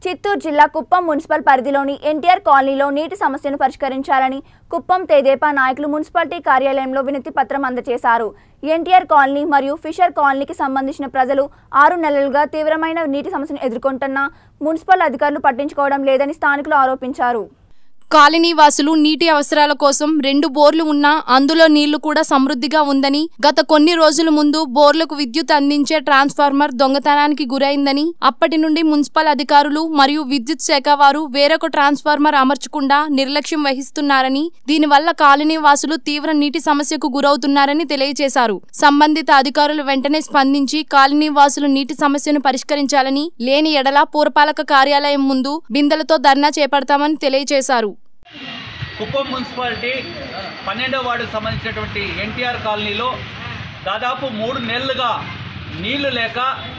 చిత్తూరు జిల్లా కుప్పం మున్సిపల్ పరిధిలోని ఎన్టీఆర్ కాలనీలో నీటి సమస్యను పరిష్కరించాలని కుప్పం తెదేపా నాయకులు మున్సిపాలిటీ కార్యాలయంలో వినతి పత్రం అందజేశారు ఎన్టీఆర్ కాలనీ మరియు ఫిషర్ కాలనీకి సంబంధించిన ప్రజలు ఆరు నెలలుగా తీవ్రమైన నీటి సమస్యను ఎదుర్కొంటున్నా మున్సిపల్ అధికారులు పట్టించుకోవడం లేదని స్థానికులు ఆరోపించారు కాలనీ వాసులు నీటి అవసరాల కోసం రెండు బోర్లు ఉన్నా అందులో నీళ్లు కూడా సమృద్ధిగా ఉందని గత కొన్ని రోజుల ముందు బోర్లకు విద్యుత్ అందించే ట్రాన్స్ఫార్మర్ దొంగతనానికి గురైందని అప్పటి నుండి మున్సిపల్ అధికారులు మరియు విద్యుత్ శాఖ వారు వేరొక ట్రాన్స్ఫార్మర్ అమర్చకుండా నిర్లక్ష్యం వహిస్తున్నారని దీనివల్ల కాలనీ వాసులు తీవ్ర నీటి సమస్యకు గురవుతున్నారని తెలియజేశారు సంబంధిత అధికారులు వెంటనే స్పందించి కాలనీ వాసులు నీటి సమస్యను పరిష్కరించాలని లేని ఎడల పురపాలక కార్యాలయం ముందు బిందెలతో ధర్నా చేపడతామని తెలియజేశారు కుప్పం మున్సిపాలిటీ పన్నెండవ వార్డుకు సంబంధించినటువంటి ఎన్టీఆర్ కాలనీలో దాదాపు మూడు నెలలుగా నీళ్లు లేక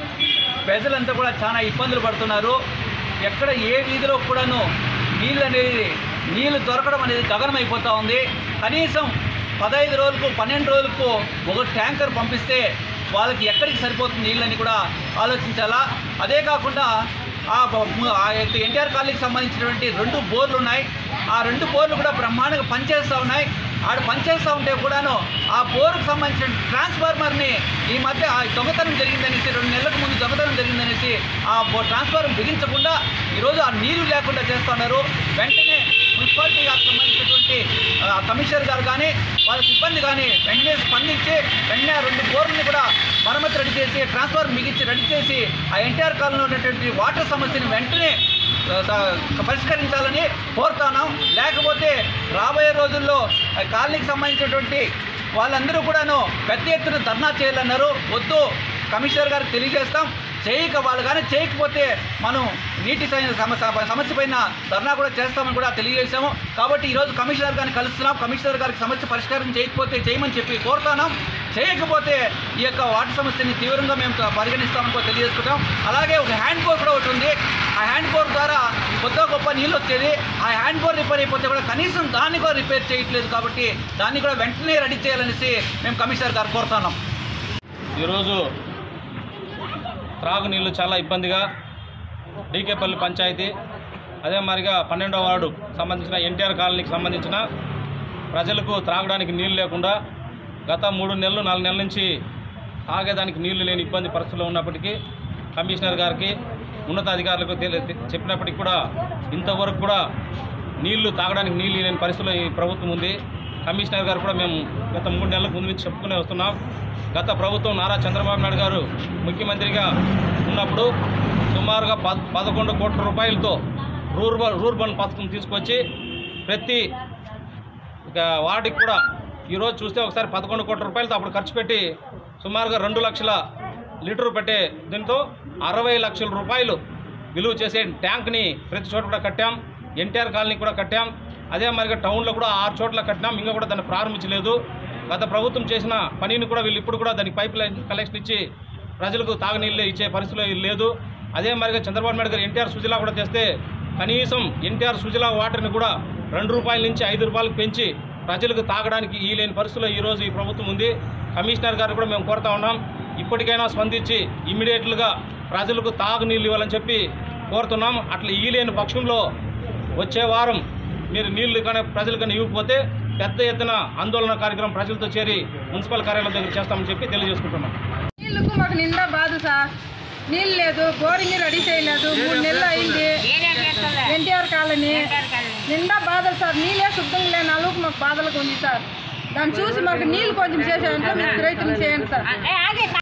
ప్రజలంతా కూడా చాలా ఇబ్బందులు పడుతున్నారు ఎక్కడ ఏ వీధిలో కూడాను నీళ్ళు అనేది నీళ్లు దొరకడం అనేది గగనమైపోతూ ఉంది కనీసం పదహైదు రోజులకు పన్నెండు రోజులకు ఒక ట్యాంకర్ పంపిస్తే వాళ్ళకి ఎక్కడికి సరిపోతుంది నీళ్ళని కూడా ఆలోచించాలా అదే కాకుండా ఆ బ- ము- ఆ యొక్క ఎన్టీఆర్ కాలనీకి సంబంధించినటువంటి రెండు బోర్లు ఉన్నాయి ఆ రెండు బోర్లు కూడా బ్రహ్మాండంగా పనిచేస్తూ ఉన్నాయి ఆడ పనిచేస్తూ ఉంటే కూడాను ఆ బోర్కు సంబంధించిన ట్రాన్స్ఫార్మర్ని ఈ మధ్య ఆ దొంగతనం జరిగిందనేసి రెండు నెలలకు ముందు దొంగతనం జరిగిందనేసి ఆ బో ట్రాన్స్ఫార్మర్ బిగించకుండా ఈరోజు ఆ నీళ్లు లేకుండా చేస్తున్నారు వెంటనే మున్సిపాలిటీ గారికి సంబంధించినటువంటి ఆ, కమిషనర్ గారు కానీ వాళ్ళ సిబ్బంది కానీ వెంటనే స్పందించి వెంటనే ఆ రెండు బోర్లని కూడా మరమ్మతు రెడీ చేసి ట్రాన్స్ఫార్మర్ మిగించి రెడీ చేసి ఆ ఎన్టీఆర్ కాలంలో ఉన్నటువంటి వాటర్ సమస్యని వెంటనే ఆ, స- పరిష్కరించాలని కోరుతున్నాం లేకపోతే రాబోయే రోజుల్లో ఆ కాలనీకి సంబంధించినటువంటి వాళ్ళందరూ కూడాను పెద్ద ఎత్తున ధర్నా చేయాలన్నారు వద్దు కమిషనర్ గారికి తెలియజేస్తాం చేయక వాళ్ళు కానీ చేయకపోతే మనం నీటి సైన్ సమస్య సమస్య పైన ధర్నా కూడా చేస్తామని కూడా తెలియజేశాము కాబట్టి ఈరోజు కమిషనర్ గారిని కలుస్తున్నాం కమిషనర్ గారికి సమస్య పరిష్కారం చేయకపోతే చేయమని చెప్పి కోరుతున్నాం చేయకపోతే ఈ యొక్క వాటర్ సమస్యని తీవ్రంగా మేము పరిగణిస్తామని కూడా తెలియజేసుకుంటాం అలాగే ఒక హ్యాండ్ బోర్ కూడా ఒకటి ఉంది ఆ హ్యాండ్ బోర్ ద్వారా కొత్త గొప్ప నీళ్ళు వచ్చేది ఆ హ్యాండ్ బోర్ రిపేర్ అయిపోతే కూడా కనీసం దాన్ని కూడా రిపేర్ చేయట్లేదు కాబట్టి దాన్ని కూడా వెంటనే రెడీ చేయాలనేసి మేము కమిషనర్ గారు కోరుతున్నాం ఈరోజు త్రాగునీళ్ళు చాలా ఇబ్బందిగా డీకేపల్లి పంచాయతీ అదే మాదిరిగా పన్నెండవ వార్డు సంబంధించిన ఎన్టీఆర్ కాలనీకి సంబంధించిన ప్రజలకు త్రాగడానికి నీళ్ళు లేకుండా గత మూడు నెలలు నాలుగు నెలల నుంచి తాగేదానికి నీళ్లు లేని ఇబ్బంది పరిస్థితుల్లో ఉన్నప్పటికీ కమిషనర్ గారికి ఉన్నతాధికారులకు తెలి చెప్పినప్పటికీ కూడా ఇంతవరకు కూడా నీళ్లు తాగడానికి నీళ్ళు లేని పరిస్థితిలో ఈ ప్రభుత్వం ఉంది కమిషనర్ గారు కూడా మేము గత మూడు నెలల ముందు నుంచి చెప్పుకునే వస్తున్నాం గత ప్రభుత్వం నారా చంద్రబాబు నాయుడు గారు ముఖ్యమంత్రిగా ఉన్నప్పుడు సుమారుగా పద్ పదకొండు కోట్ల రూపాయలతో రూర్బన్ రూర్బన్ పథకం తీసుకొచ్చి ప్రతి ఇక వాటికి కూడా ఈరోజు చూస్తే ఒకసారి పదకొండు కోట్ల రూపాయలతో అప్పుడు ఖర్చు పెట్టి సుమారుగా రెండు లక్షల లీటర్ పెట్టే దీంతో అరవై లక్షల రూపాయలు విలువ చేసే ట్యాంక్ని ప్రతి చోట కూడా కట్టాం ఎన్టీఆర్ కాలనీ కూడా కట్టాం అదే మరిగా టౌన్లో కూడా ఆరు చోట్ల కట్టినాం ఇంకా కూడా దాన్ని ప్రారంభించలేదు గత ప్రభుత్వం చేసిన పనిని కూడా వీళ్ళు ఇప్పుడు కూడా దానికి పైప్ లైన్ కలెక్షన్ ఇచ్చి ప్రజలకు తాగునీళ్ళు ఇచ్చే పరిస్థితిలో లేదు అదే మరిగా చంద్రబాబు నాయుడు గారు ఎన్టీఆర్ సుజలా కూడా తెస్తే కనీసం ఎన్టీఆర్ సుజలా వాటర్ని కూడా రెండు రూపాయల నుంచి ఐదు రూపాయలకు పెంచి ప్రజలకు తాగడానికి ఈ లేని పరిస్థితిలో ఈరోజు ఈ ప్రభుత్వం ఉంది కమిషనర్ గారు కూడా మేము కోరుతా ఉన్నాం ఇప్పటికైనా స్పందించి ఇమ్మీడియట్లుగా ప్రజలకు తాగునీళ్ళు ఇవ్వాలని చెప్పి కోరుతున్నాం అట్లా ఈ లేని పక్షంలో వచ్చే వారం మీరు నీళ్లు కానీ ప్రజలు కానీ ఇవ్వకపోతే పెద్ద ఎత్తున ఆందోళన కార్యక్రమం ప్రజలతో చేరి మున్సిపల్ కార్యాలయం దగ్గర చేస్తామని చెప్పి తెలియజేసుకుంటున్నాం నీళ్ళకు మాకు నిండా బాధ సార్ నీళ్ళు లేదు బోరింగ్ రెడీ చేయలేదు మూడు నెలలు అయింది ఎన్టీఆర్ కాలనీ నిండా బాధలు సార్ నీళ్ళే శుద్ధంగా లేని అలుగు మాకు బాధలుగా ఉంది సార్ దాన్ని చూసి మాకు నీళ్ళు కొంచెం చేసేయంటే మీరు ప్రయత్నం చేయండి సార్